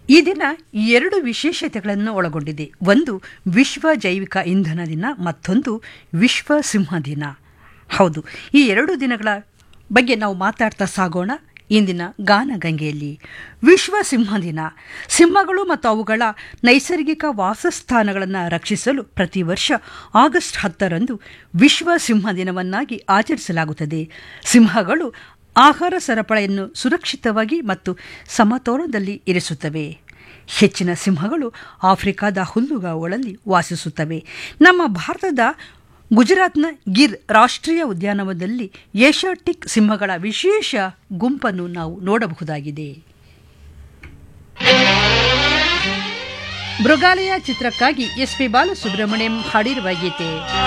ಈ ದಿನ ಎರಡು ವಿಶೇಷತೆಗಳನ್ನು ಒಳಗೊಂಡಿದೆ ಒಂದು ವಿಶ್ವ ಜೈವಿಕ ಇಂಧನ ದಿನ ಮತ್ತೊಂದು ವಿಶ್ವ ಸಿಂಹ ದಿನ ಹೌದು ಈ ಎರಡು ದಿನಗಳ ಬಗ್ಗೆ ನಾವು ಮಾತಾಡ್ತಾ ಸಾಗೋಣ ಇಂದಿನ ಗಾನಗಂಗೆಯಲ್ಲಿ ವಿಶ್ವ ಸಿಂಹ ದಿನ ಸಿಂಹಗಳು ಮತ್ತು ಅವುಗಳ ನೈಸರ್ಗಿಕ ವಾಸಸ್ಥಾನಗಳನ್ನು ರಕ್ಷಿಸಲು ಪ್ರತಿ ವರ್ಷ ಆಗಸ್ಟ್ ಹತ್ತರಂದು ವಿಶ್ವ ಸಿಂಹ ದಿನವನ್ನಾಗಿ ಆಚರಿಸಲಾಗುತ್ತದೆ ಸಿಂಹಗಳು ಆಹಾರ ಸರಪಳಿಯನ್ನು ಸುರಕ್ಷಿತವಾಗಿ ಮತ್ತು ಸಮತೋಲನದಲ್ಲಿ ಇರಿಸುತ್ತವೆ ಹೆಚ್ಚಿನ ಸಿಂಹಗಳು ಆಫ್ರಿಕಾದ ಹುಲ್ಲುಗಾವುಗಳಲ್ಲಿ ವಾಸಿಸುತ್ತವೆ ನಮ್ಮ ಭಾರತದ ಗುಜರಾತ್ನ ಗಿರ್ ರಾಷ್ಟ್ರೀಯ ಉದ್ಯಾನವನದಲ್ಲಿ ಏಷ್ಯಾಟಿಕ್ ಸಿಂಹಗಳ ವಿಶೇಷ ಗುಂಪನ್ನು ನಾವು ನೋಡಬಹುದಾಗಿದೆ ಮೃಗಾಲಯ ಚಿತ್ರಕ್ಕಾಗಿ ಎಸ್ ಪಿ ಬಾಲಸುಬ್ರಹ್ಮಣ್ಯಂ ಹಾಡಿರುವ ಗೀತೆ